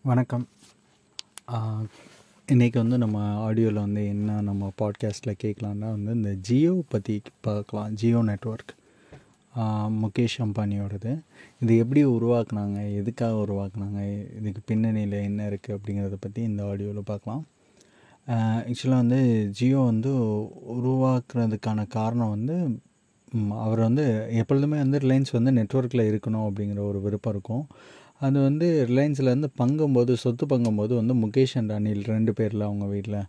வணக்கம் இன்றைக்கி வந்து நம்ம ஆடியோவில் வந்து என்ன நம்ம பாட்காஸ்ட்டில் கேட்கலான்னா வந்து இந்த ஜியோ பற்றி பார்க்கலாம் ஜியோ நெட்வொர்க் முகேஷ் அம்பானியோடது இது எப்படி உருவாக்குனாங்க எதுக்காக உருவாக்குனாங்க இதுக்கு பின்னணியில் என்ன இருக்குது அப்படிங்கிறத பற்றி இந்த ஆடியோவில் பார்க்கலாம் ஆக்சுவலாக வந்து ஜியோ வந்து உருவாக்குறதுக்கான காரணம் வந்து ம், அவர் வந்து எப்பொழுதுமே வந்து ரிலையன்ஸ் வந்து நெட்வொர்க்கில் இருக்கணும் அப்படிங்கிற ஒரு விருப்பம் இருக்கும் அது வந்து ரிலையன்ஸ்லேருந்து பங்கும்போது சொத்து பங்கும்போது வந்து முகேஷ் அண்ட் அனில் ரெண்டு பேரில் அவங்க வீட்டில்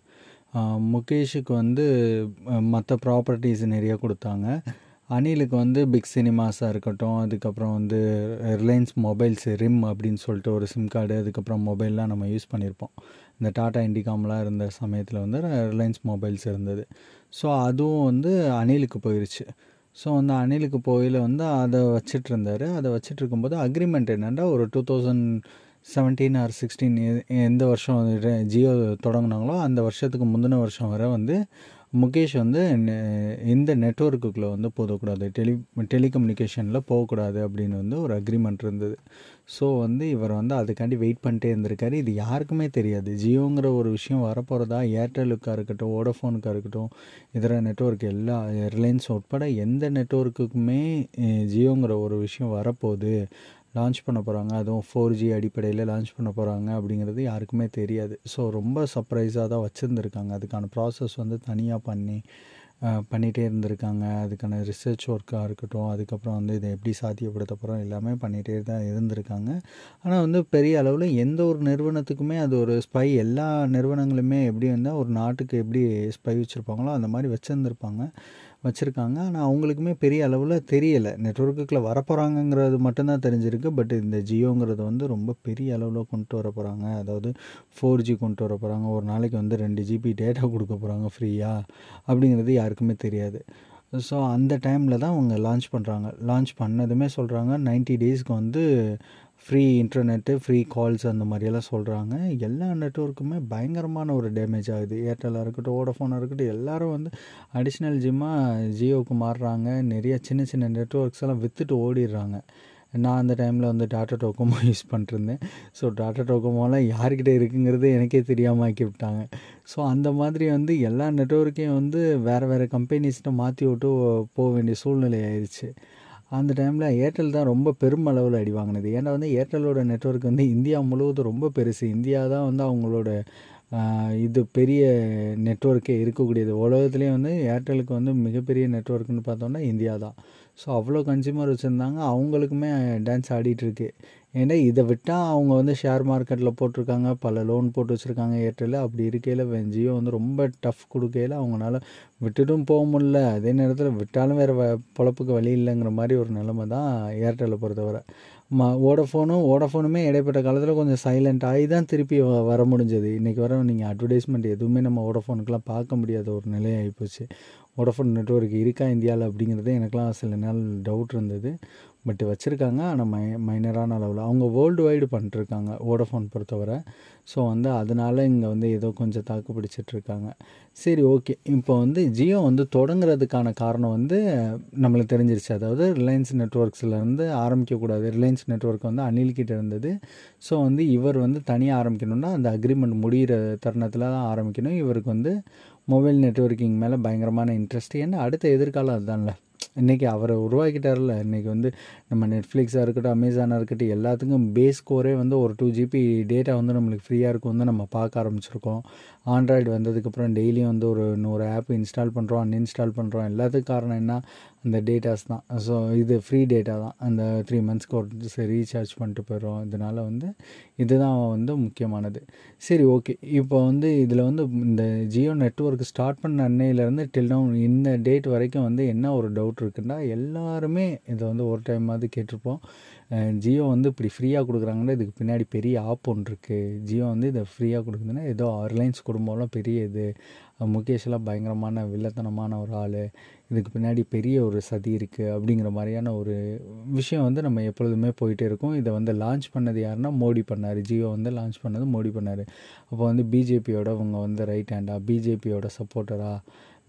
முகேஷுக்கு வந்து மற்ற ப்ராப்பர்ட்டிஸ் நிறைய கொடுத்தாங்க அனிலுக்கு வந்து பிக் சினிமாஸாக இருக்கட்டும் அதுக்கப்புறம் வந்து ரிலையன்ஸ் மொபைல்ஸ் ரிம் அப்படின்னு சொல்லிட்டு ஒரு சிம் கார்டு அதுக்கப்புறம் மொபைல்லாம் நம்ம யூஸ் பண்ணியிருப்போம் இந்த டாடா இண்டிகாம்லாம் இருந்த சமயத்தில் வந்து ரிலையன்ஸ் மொபைல்ஸ் இருந்தது ஸோ அதுவும் வந்து அனிலுக்கு போயிடுச்சு ஸோ அந்த அனிலுக்கு போயில் வந்து அதை வச்சிட்டு இருந்தார் அதை வச்சிட்டு இருக்கும்போது அக்ரிமெண்ட் என்னென்னா ஒரு two thousand seventeen or sixteen எந்த வருஷம் ரெ- ஜியோ தொடங்குனாங்களோ அந்த வருஷத்துக்கு முந்தின வருஷம் வரை வந்து முகேஷ் வந்து நெ- இந்த நெட்வொர்க்குள்ளே வந்து போகக்கூடாது டெலி டெலிகம்யூனிகேஷனில் போகக்கூடாது அப்படின்னு வந்து ஒரு அக்ரிமெண்ட் இருந்தது ஸோ வந்து இவர் வந்து அதுக்காண்டி வெயிட் பண்ணிட்டே இருந்திருக்காரு இது யாருக்குமே தெரியாது ஜியோங்கிற ஒரு விஷயம் வரப்போகிறதா ஏர்டெலுக்காக இருக்கட்டும் வோடஃபோனுக்காக இருக்கட்டும் இதர நெட்வொர்க் எல்லா ரிலையன்ஸ் உட்பட எந்த நெட்வொர்க்குக்குமே அஹ், ஜியோங்கிற ஒரு விஷயம் வரப்போகுது லான்ச் பண்ண போகிறாங்க அதுவும் ஃபோர் ஜி அடிப்படையில் லான்ச் பண்ண போகிறாங்க அப்படிங்கிறது யாருக்குமே தெரியாது ஸோ ரொம்ப சர்ப்ரைஸாக தான் வச்சுருந்துருக்காங்க அதுக்கான ப்ராசஸ் வந்து தனியாக பண்ணி அஹ், பண்ணிகிட்டே இருந்திருக்காங்க அதுக்கான ரிசர்ச் ஒர்க்காக இருக்கட்டும் அதுக்கப்புறம் வந்து இதை எப்படி சாத்தியப்படுத்த போகிறோம் எல்லாமே பண்ணிகிட்டே தான் இருந்திருக்காங்க ஆனால் வந்து பெரிய அளவில் எந்த ஒரு நிறுவனத்துக்குமே அது ஒரு ஸ்பை எல்லா நிறுவனங்களுமே எப்படி இருந்தால் ஒரு நாட்டுக்கு எப்படி ஸ்பை வச்சுருப்பாங்களோ அந்த மாதிரி வச்சுருந்துருப்பாங்க வச்சுருக்காங்க ஆனால் அவங்களுக்குமே பெரிய அளவில் தெரியலை நெட்ஒர்க்குள்ளே வரப்போகிறாங்கங்கிறது மட்டும்தான் தெரிஞ்சிருக்கு பட் இந்த ஜியோங்கிறது வந்து ரொம்ப பெரிய அளவில் கொண்டு வர போகிறாங்க அதாவது ஃபோர் ஜி கொண்டு வர போகிறாங்க ஒரு நாளைக்கு வந்து ரெண்டு ஜிபி டேட்டா கொடுக்க போகிறாங்க ஃப்ரீயாக அப்படிங்கிறது யாருக்குமே தெரியாது ஸோ அந்த டைமில் தான் அவங்க லான்ச் பண்ணுறாங்க லான்ச் பண்ணதுமே சொல்கிறாங்க 90 டேஸ்க்கு வந்து ஃப்ரீ இன்டர்நெட்டு ஃப்ரீ கால்ஸ் அந்த மாதிரியெல்லாம் சொல்கிறாங்க எல்லா நெட்வொர்க்குமே பயங்கரமான ஒரு டேமேஜ் ஆகுது ஏர்டெல்லாக இருக்கட்டும் வோடஃபோனாக இருக்கட்டும் எல்லாரும் வந்து அடிஷ்னல் ஜிம்மாக ஜியோவுக்கு மாறுறாங்க நிறைய சின்ன சின்ன நெட்வொர்க்ஸ் எல்லாம் விற்றுட்டு ஓடிடுறாங்க நான் அந்த டைமில் வந்து டாட்டா டோக்கோமோ யூஸ் பண்ணிருந்தேன் ஸோ டாட்டா டோக்கோமோலாம் யார்கிட்ட இருக்குங்கிறது எனக்கே தெரியாமல் ஆக்கி விட்டாங்க ஸோ அந்த மாதிரி வந்து எல்லா நெட்வொர்க்கையும் வந்து வேறு வேறு கம்பெனிஸ்கிட்ட மாற்றி விட்டு போக வேண்டிய சூழ்நிலை ஆயிடுச்சு அந்த டைமில் ஏர்டெல் தான் ரொம்ப பெருமளவில் அடி வாங்கினது ஏன்னா வந்து ஏர்டெல்லோட நெட்வொர்க் வந்து இந்தியா முழுவதும் ரொம்ப பெருசு இந்தியா தான் வந்து அவங்களோட ஆஹ், இது பெரிய நெட்வொர்க்கே இருக்கக்கூடியது உலகத்துலேயே வந்து ஏர்டெலுக்கு வந்து மிகப்பெரிய நெட்வொர்க்குன்னு பார்த்தோம்னா இந்தியா தான் ஸோ அவ்வளோ கன்சியூமர் வச்சுருந்தாங்க அவங்களுக்குமே டான்ஸ் ஆடிட்டுருக்கு ஏன்னா இதை விட்டால் அவங்க வந்து ஷேர் மார்க்கெட்டில் போட்டிருக்காங்க பல லோன் போட்டு வச்சுருக்காங்க ஏர்டெல் அப்படி இருக்கையில் ஜியோ வந்து ரொம்ப டஃப் கொடுக்கையில் அவங்களால விட்டுட்டும் போக முடியல அதே நேரத்தில் விட்டாலும் வேறு வ பொழப்புக்கு வழி இல்லைங்கிற மாதிரி ஒரு நிலைமை தான் ஏர்டெல்லை பொறுத்தவரை ம ஓடஃபோனும் ஓடஃபோனுமே இடைப்பட்ட காலத்தில் கொஞ்சம் சைலண்ட் ஆகி தான் திருப்பி வ- வர முடிஞ்சது இன்றைக்கி வர நீங்கள் அட்வர்டைஸ்மெண்ட் எதுவுமே நம்ம ஓடஃபோனுக்கெலாம் பார்க்க முடியாத ஒரு நிலை ஆகிப்போச்சு வோடஃபோன் நெட்வொர்க் இருக்கா இந்தியாவில் அப்படிங்கிறது எனக்குலாம் சில நாள் டவுட் இருந்தது பட் வச்சுருக்காங்க ஆனால் மை மைனரான அளவில் அவங்க வேர்ல்டு வைடு பண்ணிட்டுருக்காங்க வோடஃபோன் பொறுத்தவரை ஸோ வந்து அதனால இங்கே வந்து ஏதோ கொஞ்சம் தாக்கு பிடிச்சிட்டு இருக்காங்க சரி ஓகே இப்போ வந்து ஜியோ வந்து தொடங்குறதுக்கான காரணம் வந்து நம்மளுக்கு தெரிஞ்சிருச்சு அதாவது ரிலையன்ஸ் நெட்ஒர்க்ஸ்லேருந்து ஆரம்பிக்கக்கூடாது ரிலையன்ஸ் நெட்வொர்க் வந்து அனில் கிட்ட இருந்தது ஸோ வந்து இவர் வந்து தனியாக ஆரம்பிக்கணும்னா அந்த அக்ரிமெண்ட் முடிகிற தருணத்தில் தான் ஆரம்பிக்கணும் இவருக்கு வந்து மொபைல் நெட்வொர்க்கிங் மேலே பயங்கரமான இன்ட்ரெஸ்ட் ஏன்னா அடுத்த எதிர்காலம் அதுதான்ல இன்றைக்கி அவரை உருவாக்கிட்டார்ல இன்றைக்கி வந்து நம்ம நெட்ஃப்ளிக்ஸாக இருக்கட்டும் அமேசானாக இருக்கட்டும் எல்லாத்துக்கும் பேஸ் கோரே வந்து ஒரு டூ ஜிபி டேட்டா வந்து நம்மளுக்கு ஃப்ரீயாக இருக்கும் வந்து நம்ம பார்க்க ஆரம்பிச்சிருக்கோம் ஆண்ட்ராய்டு வந்ததுக்கப்புறம் டெய்லியும் வந்து ஒரு நூறு ஆப் இன்ஸ்டால் பண்ணுறோம் அன்இன்ஸ்டால் பண்ணுறோம் எல்லாத்துக்கும் காரணம் என்ன அந்த டேட்டாஸ் தான் ஸோ இது ஃப்ரீ டேட்டா தான் அந்த த்ரீ மந்த்ஸ்க்கு ஒரு ரீசார்ஜ் பண்ணிட்டு போயிடுறோம் இதனால் வந்து இதுதான் வந்து முக்கியமானது சரி ஓகே இப்போ வந்து இதில் வந்து இந்த ஜியோ நெட்வொர்க் ஸ்டார்ட் பண்ண அன்னையிலேருந்து டில் டவுன் இந்த டேட் வரைக்கும் வந்து என்ன ஒரு டவுட் இருக்குன்னா எல்லாருமே இதை வந்து ஒரு டைமாவது கேட்டிருப்போம் அஹ் ஜியோ வந்து இப்படி ஃப்ரீயாக கொடுக்குறாங்கன்னா இதுக்கு பின்னாடி பெரிய ஆப் ஒன்று இருக்குது ஜியோ வந்து இதை ஃப்ரீயாக கொடுக்குதுன்னா ஏதோ ரிலையன்ஸ் குடும்பம்லாம் பெரிய இது அஹ் முகேஷ்லாம் பயங்கரமான வில்லத்தனமான ஒரு ஆள் இதுக்கு பின்னாடி பெரிய ஒரு சதி இருக்குது அப்படிங்கிற மாதிரியான ஒரு விஷயம் வந்து நம்ம எப்பொழுதுமே போயிட்டே இருக்கோம் இதை வந்து லான்ச் பண்ணது யாருன்னா மோடி பண்ணார் ஜியோ வந்து லான்ச் பண்ணது மோடி பண்ணார் அப்போ வந்து பிஜேபியோட அவங்க வந்து ரைட் ஹேண்டா பிஜேபியோட சப்போர்ட்டரா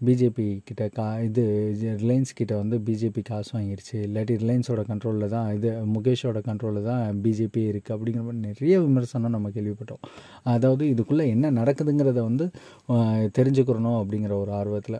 பிஜேபி கிட்ட கா இது ரிலையன்ஸ் கிட்ட வந்து பிஜேபி காசு வாங்கிருச்சு இல்லாட்டி ரிலையன்ஸோட கண்ட்ரோலில் தான் இது முகேஷோட கண்ட்ரோலில் தான் பிஜேபி இருக்குது அப்படிங்கிற மாதிரி நிறைய விமர்சனம் நம்ம கேள்விப்பட்டோம் அதாவது இதுக்குள்ளே என்ன நடக்குதுங்கிறத வந்து ஆஹ், தெரிஞ்சுக்கிறணும் அப்படிங்கிற ஒரு ஆர்வத்தில்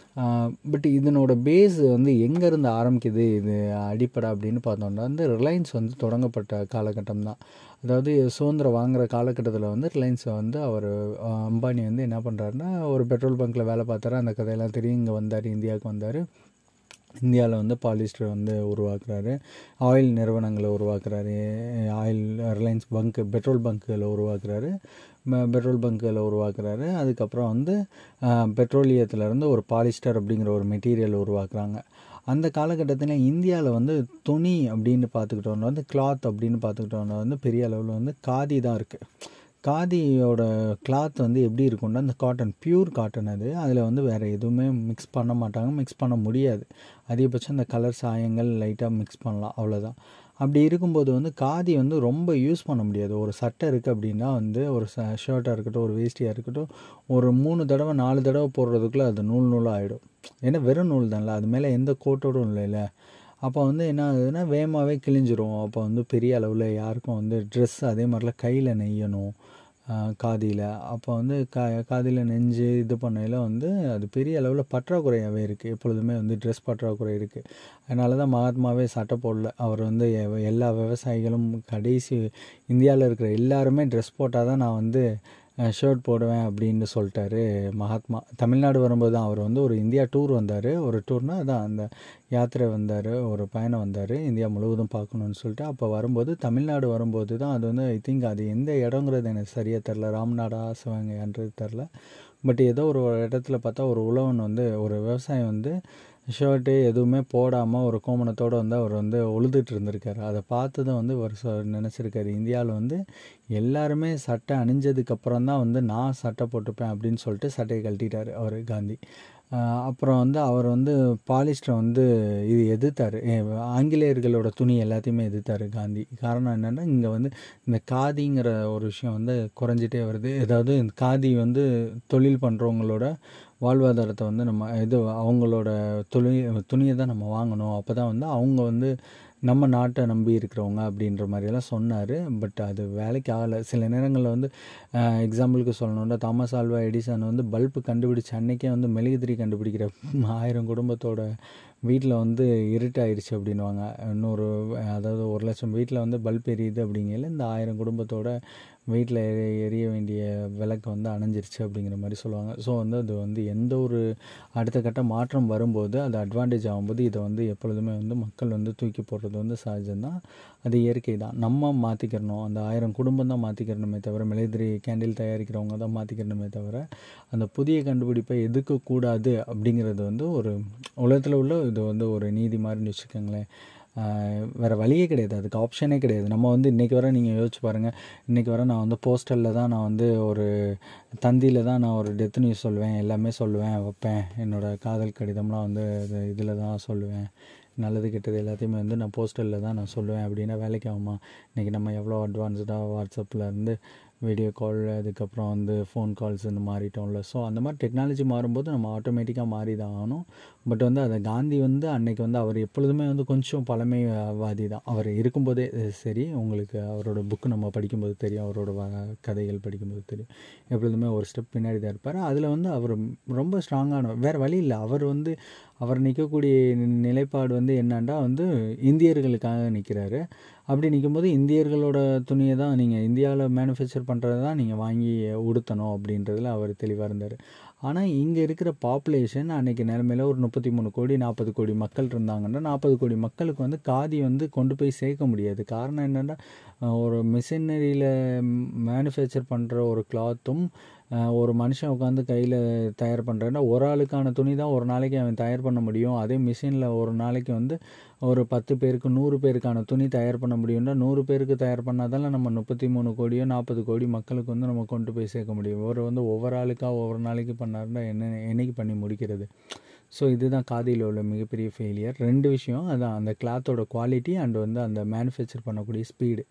பட் இதனோட பேஸ் வந்து எங்கேருந்து ஆரம்பிக்குது இது அடிப்படை அப்படின்னு பார்த்தோம்னா வந்து ரிலையன்ஸ் வந்து தொடங்கப்பட்ட காலகட்டம் தான் அதாவது சுதந்திரம் வாங்குற காலகட்டத்தில் வந்து ரிலையன்ஸை வந்து அவர் அம்பானி வந்து என்ன பண்ணுறாருன்னா ஒரு பெட்ரோல் பங்க்கில் வேலை பார்த்தாரு அந்த கதையெல்லாம் தெரியும் இங்கே வந்தார் இந்தியாவுக்கு வந்தார் இந்தியாவில் வந்து பாலிஸ்டர் வந்து உருவாக்குறாரு ஆயில் நிறுவனங்களை உருவாக்குறாரு ஆயில் ரிலையன்ஸ் பங்க் பெட்ரோல் பங்க்குகளை உருவாக்குறாரு ம- பெட்ரோல் பங்க்குகளை உருவாக்குறாரு அதுக்கப்புறம் வந்து பெட்ரோலியத்துலேருந்து ஒரு பாலிஸ்டர் அப்படிங்கிற ஒரு மெட்டீரியல் உருவாக்குறாங்க அந்த காலகட்டத்தில் இந்தியாவில் வந்து துணி அப்படின்னு பார்த்துக்கிட்டோம்னா வந்து கிளாத் அப்படின்னு பார்த்துக்கிட்டோம்னா வந்து பெரிய அளவில் வந்து காதி தான் இருக்குது காதியோட கிளாத் வந்து எப்படி இருக்கும்னா அந்த காட்டன் பியூர் காட்டன் அது அதில் வந்து வேறு எதுவுமே மிக்ஸ் பண்ண மாட்டாங்க மிக்ஸ் பண்ண முடியாது அதிகபட்சம் அந்த கலர் சாயங்கள் லைட்டாக மிக்ஸ் பண்ணலாம் அவ்வளோதான் அப்படி இருக்கும்போது வந்து காதி வந்து ரொம்ப யூஸ் பண்ண முடியாது ஒரு சட்டை இருக்குது அப்படின்னா வந்து ஒரு ச ஷர்ட்டாக இருக்கட்டும் ஒரு வேஷ்டியாக இருக்கட்டும் ஒரு மூணு தடவை நாலு தடவை போடுறதுக்குள்ளே அது நூல் நூலாக ஆகிடும் ஏன்னா வெறும் நூல் தான்ல அது மேலே எந்த கோட்டோடும் இல்லைல்ல அப்போ வந்து என்ன ஆகுதுன்னா வேகமாகவே கிழிஞ்சிரும் அப்போ வந்து பெரிய அளவில் யாருக்கும் வந்து ட்ரெஸ் அதே மாதிரிலாம் கையில் நெய்யணும் காதியில் அப்போ வந்து கா காதியில் நெஞ்சு இது பண்ணையில் வந்து அது பெரிய அளவில் பற்றாக்குறையாகவே இருக்குது எப்பொழுதுமே வந்து ட்ரெஸ் பற்றாக்குறை இருக்குது அதனால தான் மகாத்மாவே சட்டை போடல அவர் வந்து எ- எல்லா விவசாயிகளும் கடைசி இந்தியாவில் இருக்கிற எல்லாருமே ட்ரெஸ் போட்டால் தான் நான் வந்து ஷர்ட் போடுவேன் அப்படின்னு சொல்லிட்டாரு மகாத்மா தமிழ்நாடு வரும்போது தான் அவர் வந்து ஒரு இந்தியா டூர் வந்தார் ஒரு டூர்னால் அதான் அந்த யாத்திரை வந்தார் ஒரு பயணம் வந்தார் இந்தியா முழுவதும் பார்க்கணுன்னு சொல்லிட்டு அப்போ வரும்போது தமிழ்நாடு வரும்போது தான் அது வந்து ஐ திங்க் அது எந்த இடங்கிறது எனக்கு சரியாக தெரில ராம்நாடா சிவகங்கைன்றது தெரில பட் ஏதோ ஒரு இடத்துல பார்த்தா ஒரு உழவன் வந்து ஒரு விவசாயி வந்து ஷர்ட்டு எதுவுமே போடாமல் ஒரு கோமணத்தோடு வந்து அவர் வந்து உழுதுட்டு இருந்திருக்காரு அதை பார்த்து தான் வந்து அவர் சொ- நினைச்சிருக்காரு இந்தியாவில் வந்து எல்லாருமே சட்டை அணிஞ்சதுக்கப்புறம் தான் வந்து நான் சட்டை போட்டுப்பேன் அப்படின்னு சொல்லிட்டு சட்டையை கழட்டிட்டார் அவர் காந்தி ஆஹ் அப்புறம் வந்து அவர் வந்து பாலிஸ்டரை வந்து இது எதிர்த்தார் ஆங்கிலேயர்களோட துணி எல்லாத்தையுமே எதிர்த்தார் காந்தி காரணம் என்னென்னா இங்கே வந்து இந்த காதிங்கிற ஒரு விஷயம் வந்து குறைஞ்சிட்டே வருது ஏதாவது இந்த காதி வந்து தொழில் பண்ணுறவங்களோட வாழ்வாதாரத்தை வந்து நம்ம இது அவங்களோட தொழில் துணியை தான் நம்ம வாங்கணும் அப்போ தான் வந்து அவங்க வந்து நம்ம நாட்டை நம்பி இருக்கிறவங்க அப்படின்ற மாதிரியெல்லாம் சொன்னார் பட் அது வேலைக்கு ஆகலை சில நேரங்களில் வந்து எக்ஸாம்பிளுக்கு சொல்லணும்னா தாமஸ் ஆல்வா எடிசன் வந்து பல்பு கண்டுபிடிச்ச அன்னைக்கே வந்து மெழுகுதிரி கண்டுபிடிக்கிற ஆயிரம் குடும்பத்தோட வீட்டில் வந்து இருட்டாயிருச்சு அப்படின்வாங்க இன்னொரு அதாவது ஒரு லட்சம் வீட்டில் வந்து பல்ப் எரியுது அப்படிங்கையில இந்த ஆயிரம் குடும்பத்தோட வீட்டில் எரிய வேண்டிய விளக்கு வந்து அணைஞ்சிருச்சு அப்படிங்கிற மாதிரி சொல்லுவாங்க ஸோ வந்து அது வந்து எந்த ஒரு அடுத்த கட்ட மாற்றம் வரும்போது அது அட்வான்டேஜ் ஆகும்போது இதை வந்து எப்பொழுதுமே வந்து மக்கள் வந்து தூக்கி போடுறது வந்து சகஜம்தான் அது இயற்கை தான் நம்ம மாற்றிக்கிறணும் அந்த ஆயிரம் குடும்பம் தான் மாற்றிக்கிறணுமே தவிர மெழுகுதிரி கேண்டில் தயாரிக்கிறவங்க தான் மாற்றிக்கிறணுமே தவிர அந்த புதிய கண்டுபிடிப்பை எதுக்கக்கூடாது அப்படிங்கிறது வந்து ஒரு உலகத்தில் உள்ள இது வந்து ஒரு நீதி மாதிரின்னு வச்சுக்கோங்களேன் ஆஹ் வேற வழியே கிடையாது அதுக்கு ஆப்ஷனே கிடையாது நம்ம வந்து இன்றைக்கி வர நீங்கள் யோசிச்சு பாருங்கள் இன்றைக்கி வர நான் வந்து போஸ்டலில் தான் நான் வந்து ஒரு தந்தியில் தான் நான் ஒரு டெத் நியூஸ் சொல்லுவேன் எல்லாமே சொல்லுவேன் வைப்பேன் என்னோடய காதல் கடிதம்லாம் வந்து இதில் தான் சொல்லுவேன் நல்லது கெட்டது எல்லாத்தையுமே வந்து நான் போஸ்டலில் தான் நான் சொல்லுவேன் அப்படின்னா வேலைக்கு ஆகுமா இன்றைக்கி நம்ம எவ்வளோ அட்வான்ஸ்டாக வாட்ஸ்அப்பில் இருந்து வீடியோ கால் அதுக்கப்புறம் வந்து ஃபோன் கால்ஸ் இந்த மாறிட்டோம்ல ஸோ அந்த மாதிரி டெக்னாலஜி மாறும்போது நம்ம ஆட்டோமேட்டிக்காக மாறி தான் ஆகணும் பட் வந்து அதை காந்தி வந்து அன்னைக்கு வந்து அவர் எப்பொழுதுமே வந்து கொஞ்சம் பழமைவாதி தான் அவர் இருக்கும்போதே சரி உங்களுக்கு அவரோட புக்கு நம்ம படிக்கும்போது தெரியும் அவரோட வ- கதைகள் படிக்கும்போது தெரியும் எப்பொழுதுமே ஒரு ஸ்டெப் பின்னாடி தான் இருப்பார் அதில் வந்து அவர் ரொம்ப ஸ்ட்ராங்கான வேறு வழி இல்லை அவர் வந்து அவர் நிற்கக்கூடிய நி- நிலைப்பாடு வந்து என்னன்னா வந்து இந்தியர்களுக்காக நிற்கிறாரு அப்படி நிற்கும்போது இந்தியர்களோட துணியை தான் நீங்கள் இந்தியாவில் மேனுஃபேக்சர் பண்ணுறது தான் நீங்கள் வாங்கி உடுத்தணும் அப்படின்றதுல அவர் தெளிவாக இருந்தார் ஆனால் இங்கே இருக்கிற பாப்புலேஷன் அன்னைக்கு நிலைமையில ஒரு முப்பத்தி மூணு கோடி நாற்பது கோடி மக்கள் இருந்தாங்கன்னா நாற்பது கோடி மக்களுக்கு வந்து காதி வந்து கொண்டு போய் சேர்க்க முடியாது காரணம் என்னென்னா ஒரு மிஷினரியில் மேனுஃபேக்சர் பண்ணுற ஒரு கிளாத்தும் ஒரு மனுஷன் உட்காந்து கையில் தயார் பண்ணுறேன்னா ஒரு ஆளுக்கான துணி தான் ஒரு நாளைக்கு அவன் தயார் பண்ண முடியும் அதே மிஷினில் ஒரு நாளைக்கு வந்து ஒரு பத்து பேருக்கு நூறு பேருக்கான துணி தயார் பண்ண முடியும்னா நூறு பேருக்கு தயார் பண்ணாதானே நம்ம முப்பத்தி மூணு கோடியோ நாற்பது கோடி மக்களுக்கு வந்து நம்ம கொண்டு போய் சேர்க்க முடியும் ஒரு வந்து ஒவ்வொரு ஆளுக்காக ஒவ்வொரு நாளைக்கு பண்ணாருன்னா என்ன என்னைக்கு பண்ணி முடிக்கிறது ஸோ இதுதான் காதியில் உள்ள மிகப்பெரிய ஃபெயிலியர் ரெண்டு விஷயம் அதான் அந்த கிளாத்தோட குவாலிட்டி அண்ட் வந்து அந்த மேனுஃபேக்சர் பண்ணக்கூடிய ஸ்பீடு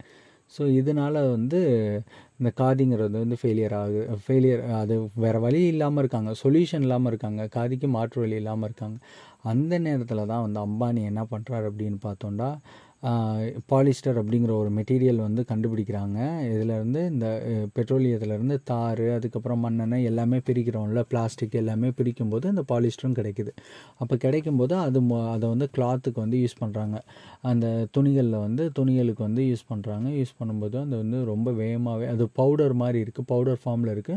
ஸோ இதனால் வந்து இந்த காதிங்கிறது வந்து ஃபெயிலியர் ஆகுது ஃபெயிலியர் அது வேறு வழி இல்லாமல் இருக்காங்க சொல்யூஷன் இல்லாமல் இருக்காங்க காதிக்கு மாற்று வழி இல்லாமல் இருக்காங்க அந்த நேரத்தில் தான் வந்து அம்பானி என்ன பண்ணுறாரு அப்படின்னு பார்த்தோம்னா பாலிஸ்டர் அப்படிங்கிற ஒரு மெட்டீரியல் வந்து கண்டுபிடிக்கிறாங்க இதிலேருந்து இந்த பெட்ரோலியத்துலேருந்து தார் அதுக்கப்புறம் மண்ணெண்ணெய் எல்லாமே பிரிக்கிறோம்ல பிளாஸ்டிக் எல்லாமே பிரிக்கும்போது இந்த பாலிஸ்டரும் கிடைக்குது அப்போ கிடைக்கும்போது அது மொ- அதை வந்து கிளாத்துக்கு வந்து யூஸ் பண்ணுறாங்க அந்த துணிகளில் வந்து துணிகளுக்கு வந்து யூஸ் பண்ணுறாங்க யூஸ் பண்ணும்போது அது வந்து ரொம்ப வேகமாகவே அது பவுடர் மாதிரி இருக்குது பவுடர் ஃபார்மில் இருக்குது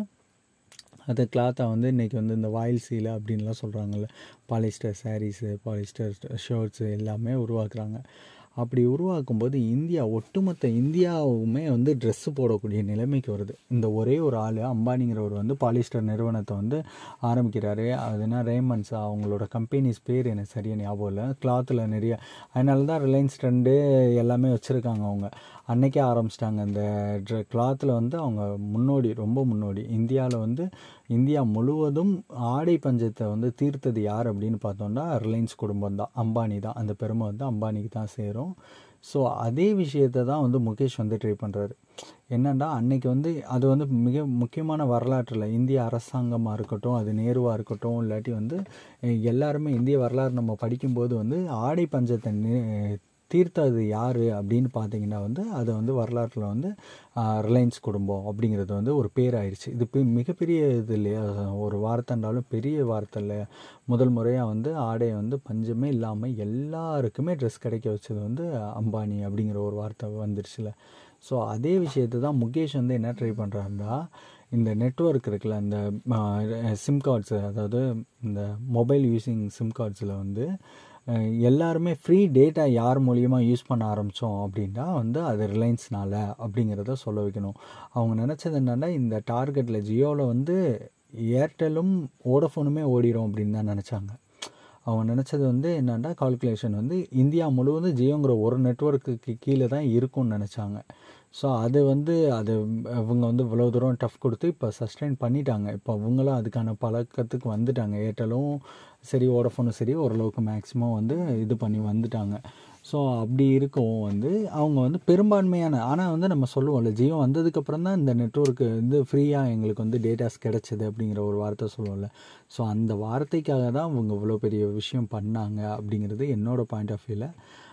அது கிளாத்தை வந்து இன்றைக்கி வந்து இந்த வாயில் சீலை அப்படின்லாம் சொல்கிறாங்கல்ல பாலிஸ்டர் சாரீஸு பாலிஸ்டர் ஷர்ட்ஸு எல்லாமே உருவாக்குறாங்க அப்படி உருவாக்கும்போது இந்தியா ஒட்டுமொத்த இந்தியாவுமே வந்து ட்ரெஸ்ஸு போடக்கூடிய நிலைமைக்கு வருது இந்த ஒரே ஒரு ஆள் அம்பானிங்கிறவர் வந்து பாலிஸ்டர் நிறுவனத்தை வந்து ஆரம்பிக்கிறாரு அதுனா ரேமண்ட்ஸ் அவங்களோட கம்பெனிஸ் பேர் எனக்கு சரியாக ஞாபகம் இல்லை கிளாத்தில் நிறைய அதனால தான் ரிலையன்ஸ் ட்ரெண்டு எல்லாமே வச்சுருக்காங்க அவங்க அன்னைக்கே ஆரம்பிச்சிட்டாங்க இந்த ட்ர கிளாத்தில் வந்து அவங்க முன்னோடி ரொம்ப முன்னோடி இந்தியாவில் வந்து இந்தியா முழுவதும் ஆடை பஞ்சத்தை வந்து தீர்த்தது யார் அப்படின்னு பார்த்தோம்னா ரிலையன்ஸ் குடும்பம் தான் அம்பானி தான் அந்த பெருமை வந்து அம்பானிக்கு தான் சேரும் ஸோ அதே விஷயத்தை தான் வந்து முகேஷ் வந்து ட்ரை பண்ணுறாரு என்னன்னா அன்னைக்கு வந்து அது வந்து மிக முக்கியமான வரலாற்றில் இந்திய அரசாங்கமாக இருக்கட்டும் அது நேருவாக இருக்கட்டும் இல்லாட்டி வந்து அஹ், எல்லாருமே இந்திய வரலாறு நம்ம படிக்கும்போது வந்து ஆடை பஞ்சத்தை நி- தீர்த்தது யார் அப்படின்னு பார்த்தீங்கன்னா வந்து அதை வந்து வரலாற்றில் வந்து ரிலையன்ஸ் குடும்பம் அப்படிங்கிறது வந்து ஒரு பேர் ஆயிடுச்சு இது பெ- மிகப்பெரிய இது இல்லையா ஒரு வார்த்தைன்றாலும் பெரிய வார்த்தை இல்லை முதல் முறையாக வந்து ஆடையை வந்து பஞ்சமே இல்லாமல் எல்லாருக்குமே ட்ரெஸ் கிடைக்க வச்சது வந்து அம்பானி அப்படிங்கிற ஒரு வார்த்தை வந்துருச்சுல ஸோ அதே விஷயத்தை தான் முகேஷ் வந்து என்ன ட்ரை பண்ணுறாருன்னா இந்த நெட்வொர்க் இருக்குல்ல இந்த சிம் கார்ட்ஸு அதாவது இந்த மொபைல் யூஸிங் சிம் கார்ட்ஸில் வந்து அஹ், எல்லாருமே ஃப்ரீ டேட்டா யார் மூலியமாக யூஸ் பண்ண ஆரம்பித்தோம் அப்படின்னா வந்து அது ரிலையன்ஸ்னால அப்படிங்கிறத சொல்ல வைக்கணும் அவங்க நினச்சது என்னென்னா இந்த டார்கெட்டில் ஜியோவில் வந்து ஏர்டெல்லும் வோடஃபோனுமே ஓடிடும் அப்படின்னு தான் நினச்சாங்க அவங்க நினச்சது வந்து என்னன்னா கால்குலேஷன் வந்து இந்தியா முழுவதும் ஜியோங்கிற ஒரு நெட்வொர்க்குக்கு கீழே தான் இருக்கும்னு நினச்சாங்க ஸோ அது வந்து அது இவங்க வந்து இவ்வளோ தூரம் டஃப் கொடுத்து இப்போ சஸ்டைன் பண்ணிட்டாங்க இப்போ அவங்களும் அதுக்கான பழக்கத்துக்கு வந்துட்டாங்க ஏர்டெலும் சரி வோடஃபோனும் சரி ஓரளவுக்கு மேக்ஸிமம் வந்து இது பண்ணி வந்துட்டாங்க ஸோ அப்படி இருக்கவும் வந்து அவங்க வந்து பெரும்பான்மையான ஆனால் வந்து நம்ம சொல்லுவோம்ல ஜியோ வந்ததுக்கப்புறம் தான் இந்த நெட்வொர்க்கு வந்து ஃப்ரீயாக எங்களுக்கு வந்து டேட்டாஸ் கிடச்சிது அப்படிங்கிற ஒரு வார்த்தை சொல்லுவோம்ல ஸோ அந்த வார்த்தைக்காக தான் அவங்க இவ்வளோ பெரிய விஷயம் பண்ணாங்க அப்படிங்கிறது என்னோட பாயிண்ட் ஆஃப் வியூவில்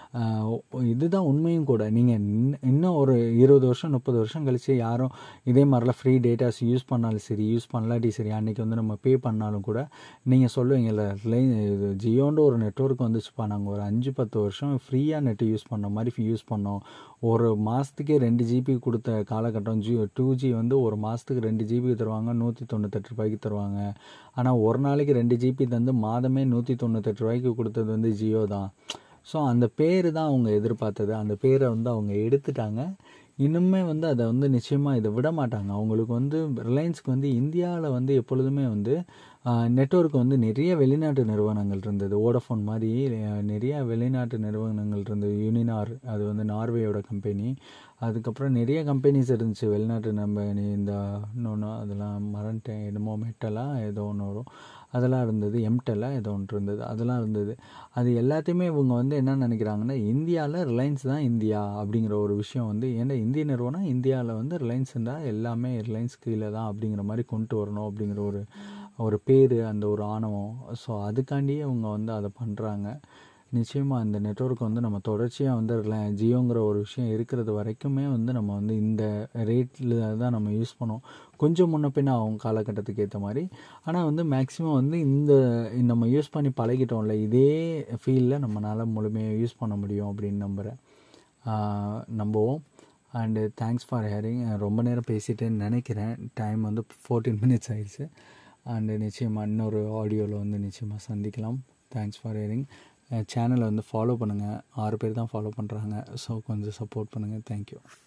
இதுதான் உண்மையும் கூட நீங்கள் இன்னும் ஒரு இருபது வருஷம் முப்பது வருஷம் கழிச்சு யாரும் இதே மாதிரிலாம் ஃப்ரீ டேட்டாஸ் யூஸ் பண்ணாலும் சரி யூஸ் பண்ணலாட்டி சரி அன்றைக்கி வந்து நம்ம பே பண்ணாலும் கூட நீங்கள் சொல்லுவீங்கல்ல ரிலை- இது ஜியோன்ற ஒரு நெட்வொர்க் வந்துச்சுப்பா நாங்கள் ஒரு அஞ்சு பத்து வருஷம் ஃப்ரீயாக நெட்டு யூஸ் பண்ண மாதிரி யூஸ் பண்ணோம் ஒரு மாதத்துக்கே ரெண்டு ஜிபி கொடுத்த காலகட்டம் ஜி டூ ஜி வந்து ஒரு மாதத்துக்கு ரெண்டு ஜிபி தருவாங்க நூற்றி தொண்ணூத்தெட்டு ரூபாய்க்கு தருவாங்க ஆனால் ஒரு நாளைக்கு ரெண்டு ஜிபி தந்து மாதமே நூற்றி தொண்ணூத்தெட்டு ரூபாய்க்கு கொடுத்தது வந்து ஜியோ தான் ஸோ அந்த பேர் தான் அவங்க எதிர்பார்த்தது அந்த பேரை வந்து அவங்க எடுத்துட்டாங்க இன்னுமே வந்து அதை வந்து நிச்சயமாக இதை விட மாட்டாங்க அவங்களுக்கு வந்து ரிலையன்ஸ்க்கு வந்து இந்தியாவில் வந்து எப்பொழுதுமே வந்து நெட்வொர்க் வந்து நிறைய வெளிநாட்டு நிறுவனங்கள் இருந்தது வோடஃபோன் மாதிரி அஹ், நிறைய வெளிநாட்டு நிறுவனங்கள் இருந்தது யூனினார் அது வந்து நார்வேயோட கம்பெனி அதுக்கப்புறம் நிறைய கம்பெனிஸ் இருந்துச்சு வெளிநாட்டு கம்பெனி இந்த இன்னொன்று அதெல்லாம் மறந்துட்டேன் என்னமோ மெட்டலாக ஏதோ ஒன்று வரும் அதெல்லாம் இருந்தது எம்டெல்லா ஏதோ ஒன்று இருந்தது அதெல்லாம் இருந்தது அது எல்லாத்தையுமே இவங்க வந்து என்ன நினைக்கிறாங்கன்னா இந்தியாவில் ரிலையன்ஸ் தான் இந்தியா அப்படிங்கிற ஒரு விஷயம் வந்து ஏன்னா இந்திய நிறுவனம் இந்தியாவில் வந்து ரிலையன்ஸ் இருந்தால் எல்லாமே ரிலையன்ஸ் கீழே தான் அப்படிங்கிற மாதிரி கொண்டு வரணும் அப்படிங்கிற ஒரு ஒரு பேர் அந்த ஒரு ஆணவம் ஸோ அதுக்காண்டியே அவங்க வந்து அதை பண்ணுறாங்க நிச்சயமாக இந்த நெட்வொர்க் வந்து நம்ம தொடர்ச்சியாக வந்து ரில- ஜியோங்கிற ஒரு விஷயம் இருக்கிறது வரைக்குமே வந்து நம்ம வந்து இந்த ரேட்டில் தான் நம்ம யூஸ் பண்ணுவோம் கொஞ்சம் முன்ன பின்ன ஆகும் காலகட்டத்துக்கு ஏற்ற மாதிரி ஆனால் வந்து மேக்ஸிமம் வந்து இந்த நம்ம யூஸ் பண்ணி பழகிட்டோம்ல இதே ஃபீல்டில் நம்மளால் முழுமையாக யூஸ் பண்ண முடியும் அப்படின்னு நம்புகிறேன் ஆஹ் நம்புவோம் அண்டு தேங்க்ஸ் ஃபார் ஹேரிங் ரொம்ப நேரம் பேசிட்டேன்னு நினைக்கிறேன் டைம் வந்து ஃபோர்டீன் மினிட்ஸ் ஆயிடுச்சு அண்டு நிச்சயமாக இன்னொரு ஆடியோவில் வந்து நிச்சயமாக சந்திக்கலாம் தேங்க்ஸ் ஃபார் ஹேரிங் சேனலை வந்து ஃபாலோ பண்ணுங்கள் ஆறு பேர் தான் ஃபாலோ பண்ணுறாங்க ஸோ கொஞ்சம் சப்போர்ட் பண்ணுங்கள் தேங்க்யூ